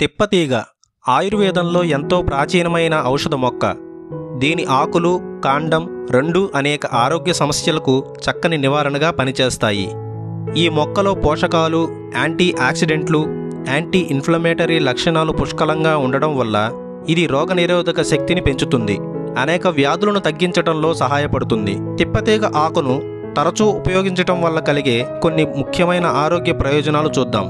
తిప్పతీగ ఆయుర్వేదంలో ఎంతో ప్రాచీనమైన ఔషధ మొక్క దీని ఆకులు కాండం రెండు అనేక ఆరోగ్య సమస్యలకు చక్కని నివారణగా పనిచేస్తాయి ఈ మొక్కలో పోషకాలు యాంటీ ఆక్సిడెంట్లు యాంటీ ఇన్ఫ్లమేటరీ లక్షణాలు పుష్కలంగా ఉండడం వల్ల ఇది రోగనిరోధక శక్తిని పెంచుతుంది అనేక వ్యాధులను తగ్గించడంలో సహాయపడుతుంది తిప్పతీగ ఆకును తరచూ ఉపయోగించటం వల్ల కలిగే కొన్ని ముఖ్యమైన ఆరోగ్య ప్రయోజనాలు చూద్దాం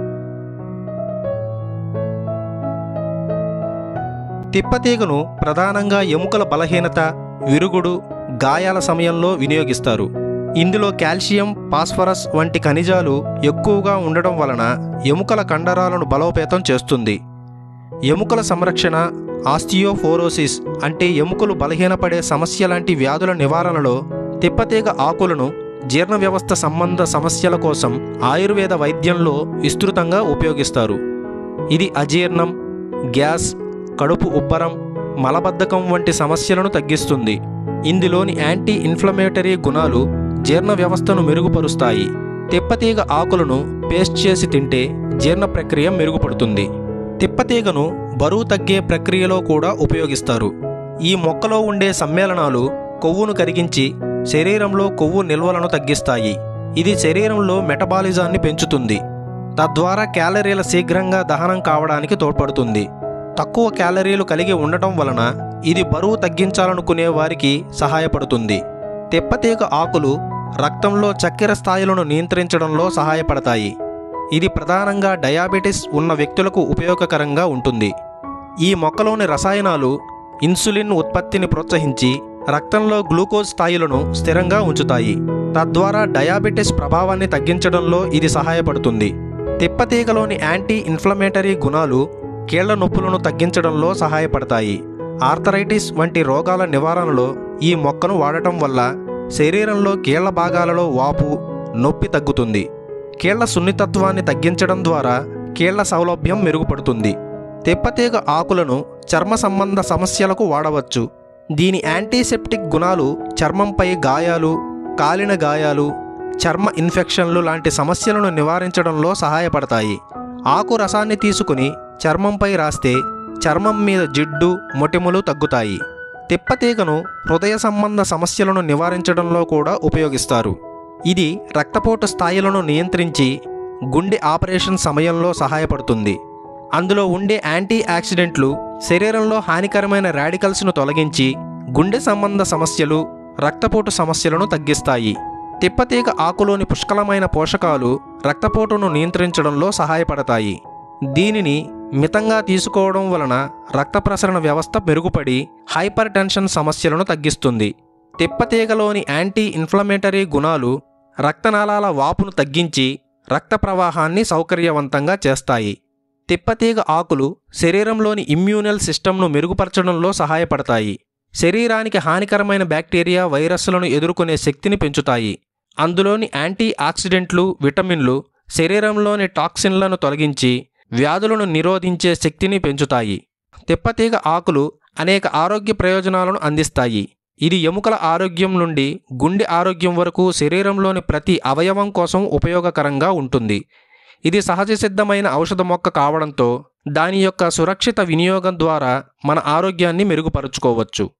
తిప్పతీగను ప్రధానంగా ఎముకల బలహీనత విరుగుడు గాయాల సమయంలో వినియోగిస్తారు ఇందులో కాల్షియం ఫాస్ఫరస్ వంటి ఖనిజాలు ఎక్కువగా ఉండడం వలన ఎముకల కండరాలను బలోపేతం చేస్తుంది ఎముకల సంరక్షణ ఆస్టియోఫోరోసిస్ అంటే ఎముకలు బలహీనపడే సమస్య లాంటి వ్యాధుల నివారణలో తిప్పతీగ ఆకులను జీర్ణ వ్యవస్థ సంబంధ సమస్యల కోసం ఆయుర్వేద వైద్యంలో విస్తృతంగా ఉపయోగిస్తారు ఇది అజీర్ణం గ్యాస్ కడుపు ఉబ్బరం మలబద్ధకం వంటి సమస్యలను తగ్గిస్తుంది ఇందులోని యాంటీ ఇన్ఫ్లమేటరీ గుణాలు జీర్ణ వ్యవస్థను మెరుగుపరుస్తాయి తిప్పతీగ ఆకులను పేస్ట్ చేసి తింటే జీర్ణ ప్రక్రియ మెరుగుపడుతుంది తిప్పతీగను బరువు తగ్గే ప్రక్రియలో కూడా ఉపయోగిస్తారు ఈ మొక్కలో ఉండే సమ్మేళనాలు కొవ్వును కరిగించి శరీరంలో కొవ్వు నిల్వలను తగ్గిస్తాయి ఇది శరీరంలో మెటబాలిజాన్ని పెంచుతుంది తద్వారా క్యాలరీల శీఘ్రంగా దహనం కావడానికి తోడ్పడుతుంది తక్కువ క్యాలరీలు కలిగి ఉండటం వలన ఇది బరువు తగ్గించాలనుకునే వారికి సహాయపడుతుంది తెప్పతీగ ఆకులు రక్తంలో చక్కెర స్థాయిలను నియంత్రించడంలో సహాయపడతాయి ఇది ప్రధానంగా డయాబెటిస్ ఉన్న వ్యక్తులకు ఉపయోగకరంగా ఉంటుంది ఈ మొక్కలోని రసాయనాలు ఇన్సులిన్ ఉత్పత్తిని ప్రోత్సహించి రక్తంలో గ్లూకోజ్ స్థాయిలను స్థిరంగా ఉంచుతాయి తద్వారా డయాబెటిస్ ప్రభావాన్ని తగ్గించడంలో ఇది సహాయపడుతుంది తిప్పతీగలోని యాంటీ ఇన్ఫ్లమేటరీ గుణాలు కీళ్ల నొప్పులను తగ్గించడంలో సహాయపడతాయి ఆర్థరైటిస్ వంటి రోగాల నివారణలో ఈ మొక్కను వాడటం వల్ల శరీరంలో కీళ్ల భాగాలలో వాపు నొప్పి తగ్గుతుంది కీళ్ల సున్నితత్వాన్ని తగ్గించడం ద్వారా కీళ్ల సౌలభ్యం మెరుగుపడుతుంది తెప్పతీగ ఆకులను చర్మ సంబంధ సమస్యలకు వాడవచ్చు దీని యాంటీసెప్టిక్ గుణాలు చర్మంపై గాయాలు కాలిన గాయాలు చర్మ ఇన్ఫెక్షన్లు లాంటి సమస్యలను నివారించడంలో సహాయపడతాయి ఆకు రసాన్ని తీసుకుని చర్మంపై రాస్తే చర్మం మీద జిడ్డు మొటిములు తగ్గుతాయి తిప్పతీగను హృదయ సంబంధ సమస్యలను నివారించడంలో కూడా ఉపయోగిస్తారు ఇది రక్తపోటు స్థాయిలను నియంత్రించి గుండె ఆపరేషన్ సమయంలో సహాయపడుతుంది అందులో ఉండే యాంటీ ఆక్సిడెంట్లు శరీరంలో హానికరమైన రాడికల్స్ను తొలగించి గుండె సంబంధ సమస్యలు రక్తపోటు సమస్యలను తగ్గిస్తాయి తిప్పతీగ ఆకులోని పుష్కలమైన పోషకాలు రక్తపోటును నియంత్రించడంలో సహాయపడతాయి దీనిని మితంగా తీసుకోవడం వలన రక్త ప్రసరణ వ్యవస్థ మెరుగుపడి హైపర్ టెన్షన్ సమస్యలను తగ్గిస్తుంది తిప్పతీగలోని యాంటీ ఇన్ఫ్లమేటరీ గుణాలు రక్తనాళాల వాపును తగ్గించి రక్త ప్రవాహాన్ని సౌకర్యవంతంగా చేస్తాయి తిప్పతీగ ఆకులు శరీరంలోని ఇమ్యూనల్ సిస్టమ్ను మెరుగుపరచడంలో సహాయపడతాయి శరీరానికి హానికరమైన బ్యాక్టీరియా వైరస్లను ఎదుర్కొనే శక్తిని పెంచుతాయి అందులోని యాంటీ ఆక్సిడెంట్లు విటమిన్లు శరీరంలోని టాక్సిన్లను తొలగించి వ్యాధులను నిరోధించే శక్తిని పెంచుతాయి తిప్పతీగ ఆకులు అనేక ఆరోగ్య ప్రయోజనాలను అందిస్తాయి ఇది ఎముకల ఆరోగ్యం నుండి గుండె ఆరోగ్యం వరకు శరీరంలోని ప్రతి అవయవం కోసం ఉపయోగకరంగా ఉంటుంది ఇది సహజ సిద్ధమైన ఔషధ మొక్క కావడంతో దాని యొక్క సురక్షిత వినియోగం ద్వారా మన ఆరోగ్యాన్ని మెరుగుపరుచుకోవచ్చు